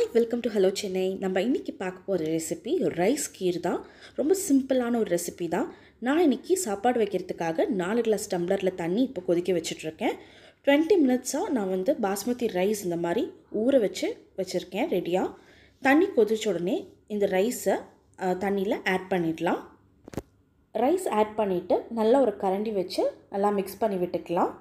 welcome to hello Chennai நம்ம இன்றைக்கி பார்க்க போகிற ரெசிபி ரைஸ் கீர் தான் ரொம்ப சிம்பிளான ஒரு ரெசிபி தான் நான் இன்றைக்கி சாப்பாடு வைக்கிறதுக்காக நாலு கிளாஸ் டம்ளரில் தண்ணி இப்போ கொதிக்க வச்சிட்ருக்கேன் டுவெண்ட்டி மினிட்ஸாக நான் வந்து பாஸ்மதி ரைஸ் இந்த மாதிரி ஊற வச்சு வச்சுருக்கேன் ரெடியாக தண்ணி கொதிச்ச உடனே இந்த ரைஸை தண்ணியில் ஆட் பண்ணிடலாம் ரைஸ் ஆட் பண்ணிவிட்டு நல்லா ஒரு கரண்டி வச்சு நல்லா மிக்ஸ் பண்ணி விட்டுக்கலாம்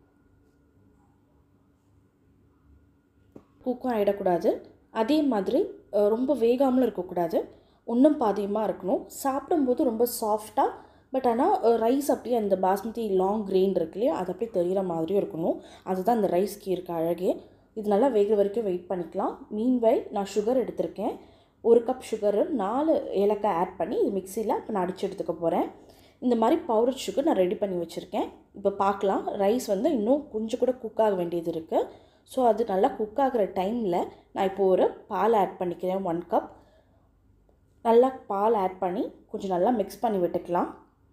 குக்கும் ஆகிடக்கூடாது அதே மாதிரி அஹ், ரொம்ப வேகாமலும் இருக்கக்கூடாது ஒன்றும் பாதியமாக இருக்கணும் சாப்பிடும்போது ரொம்ப சாஃப்டாக பட் ஆனால் ரைஸ் அப்படியே அந்த பாஸ்மதி லாங் கிரெயின் இருக்கு இல்லையா அது அப்படியே தெரிகிற மாதிரியும் இருக்கணும் அதுதான் இந்த ரைஸ் கீருக்கு அழகே இது நல்லா வேக வரைக்கும் வெயிட் பண்ணிக்கலாம் மீன்வை நான் சுகர் எடுத்திருக்கேன் ஒரு கப் சுகரு நாலு ஏலக்காய் ஆட் பண்ணி இது மிக்சியில் இப்போ நான் அடித்து எடுத்துக்க போகிறேன் இந்த மாதிரி பவுடர் சுகர் நான் ரெடி பண்ணி வச்சுருக்கேன் இப்போ பார்க்கலாம் ரைஸ் வந்து இன்னும் கொஞ்சம் கூட குக் ஆக வேண்டியது இருக்குது ஸோ அது நல்லா குக் ஆகிற டைமில் நான் இப்போ ஒரு பால் ஆட் பண்ணிக்கிறேன் ஒன் கப் நல்லா பால் ஆட் பண்ணி கொஞ்சம் நல்லா மிக்ஸ் பண்ணி விட்டுக்கலாம்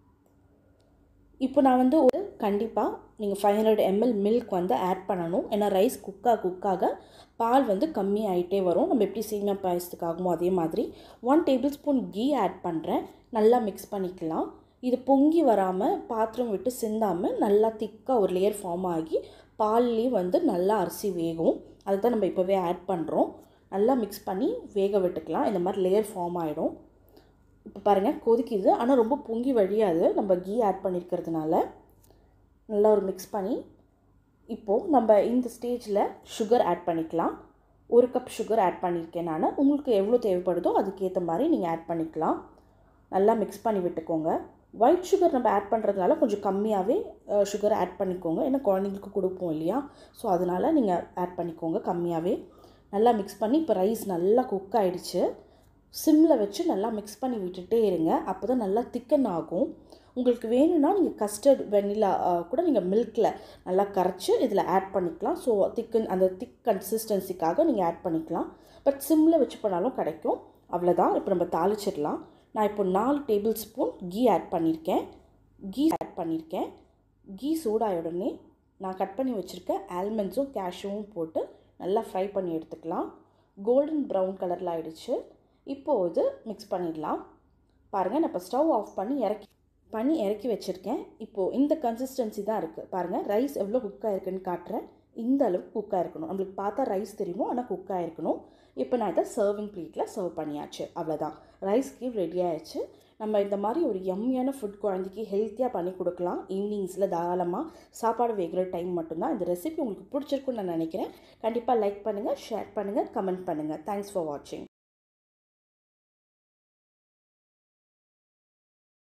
இப்போ நான் வந்து ஒரு கண்டிப்பாக நீங்கள் ஃபைவ் ஹண்ட்ரட் எம்எல் மில்க் வந்து ஆட் பண்ணணும் ஏன்னா ரைஸ் குக்காக குக்காக பால் வந்து கம்மி ஆகிட்டே வரும் நம்ம எப்படி சேமியா பாயசத்துக்கு ஆகுமோ அதே மாதிரி one table spoon ghee add பண்ணுறேன் நல்லா மிக்ஸ் பண்ணிக்கலாம் இது பொங்கி வராமல் பாத்திரம் விட்டு சிந்தாமல் நல்லா திக்காக ஒரு லேயர் ஃபார்ம் ஆகி பால்லேயும் வந்து நல்லா அரிசி வேகும் அதுக்கு தான் நம்ம இப்போவே ஆட் பண்ணுறோம் நல்லா மிக்ஸ் பண்ணி வேக விட்டுக்கலாம் இந்த மாதிரி லேயர் ஃபார்ம் ஆகிடும் இப்போ பாருங்கள் கொதிக்குது ஆனால் ரொம்ப பொங்கி வழியாது நம்ம கீ ஆட் பண்ணியிருக்கிறதுனால நல்லா ஒரு மிக்ஸ் பண்ணி இப்போது நம்ம இந்த ஸ்டேஜில் சுகர் ஆட் பண்ணிக்கலாம் ஒரு கப் சுகர் ஆட் பண்ணியிருக்கேன் நான் உங்களுக்கு எவ்வளோ தேவைப்படுதோ அதுக்கேற்ற மாதிரி நீங்கள் ஆட் பண்ணிக்கலாம் நல்லா மிக்ஸ் பண்ணி விட்டுக்கோங்க ஒயிட் சுகர் நம்ம ஆட் பண்ணுறதுனால கொஞ்சம் கம்மியாகவே சுகர் ஆட் பண்ணிக்கோங்க ஏன்னா குழந்தைங்களுக்கு கொடுப்போம் இல்லையா ஸோ அதனால் நீங்கள் ஆட் பண்ணிக்கோங்க கம்மியாகவே நல்லா மிக்ஸ் பண்ணி இப்போ ரைஸ் நல்லா குக் ஆகிடுச்சு சிம்மில் வச்சு நல்லா மிக்ஸ் பண்ணி விட்டுட்டே இருங்க அப்போ தான் நல்லா திக்கன் ஆகும் உங்களுக்கு வேணும்னா நீங்கள் கஸ்டர்ட் வெண்ணிலா கூட நீங்கள் மில்கில் நல்லா கரைச்சி இதில் ஆட் பண்ணிக்கலாம் ஸோ திக்கன் அந்த திக் கன்சிஸ்டன்சிக்காக நீங்கள் ஆட் பண்ணிக்கலாம் பட் சிம்மில் வச்சு பண்ணாலும் கிடைக்கும் அவ்வளோதான் இப்போ நம்ம தாளிச்சிடலாம் நான் இப்போ நாலு டேபிள் ஸ்பூன் கீ ஆட் பண்ணியிருக்கேன் கீ ஆட் பண்ணியிருக்கேன் கீ சூடாய உடனே நான் கட் பண்ணி வச்சுருக்க ஆல்மண்ட்ஸும் கேஷ்யூவும் போட்டு நல்லா ஃப்ரை பண்ணி எடுத்துக்கலாம் கோல்டன் ப்ரௌன் கலரில் ஆயிடுச்சு இப்போது மிக்ஸ் பண்ணிடலாம் பாருங்கள் நான் இப்போ ஸ்டவ் ஆஃப் பண்ணி இறக்கி பண்ணி இறக்கி வச்சுருக்கேன் இப்போது இந்த கன்சிஸ்டன்சி தான் இருக்குது பாருங்கள் ரைஸ் எவ்வளோ குக்காக இருக்குன்னு காட்டுறேன் இந்த அளவுக்கு குக்காக இருக்கணும் நம்மளுக்கு பார்த்தா ரைஸ் தெரியுமோ ஆனால் குக்காக இருக்கணும் இப்போ நான் இதை சர்விங் ப்ளேட்டில் சர்வ் பண்ணியாச்சு அவ்வளோதான் ரைஸ் கீவ் ரெடி ஆயிடுச்சு நம்ம இந்த மாதிரி ஒரு எம்மியான ஃபுட் குழந்தைக்கு ஹெல்த்தியாக பண்ணி கொடுக்கலாம் ஈவினிங்ஸில் தாராளமாக சாப்பாடு வேகிற டைம் மட்டும்தான் இந்த ரெசிபி உங்களுக்கு பிடிச்சிருக்குன்னு நான் நினைக்கிறேன் கண்டிப்பாக லைக் பண்ணுங்கள் ஷேர் பண்ணுங்கள் கமெண்ட் பண்ணுங்கள் தேங்க்ஸ் ஃபார் வாட்சிங்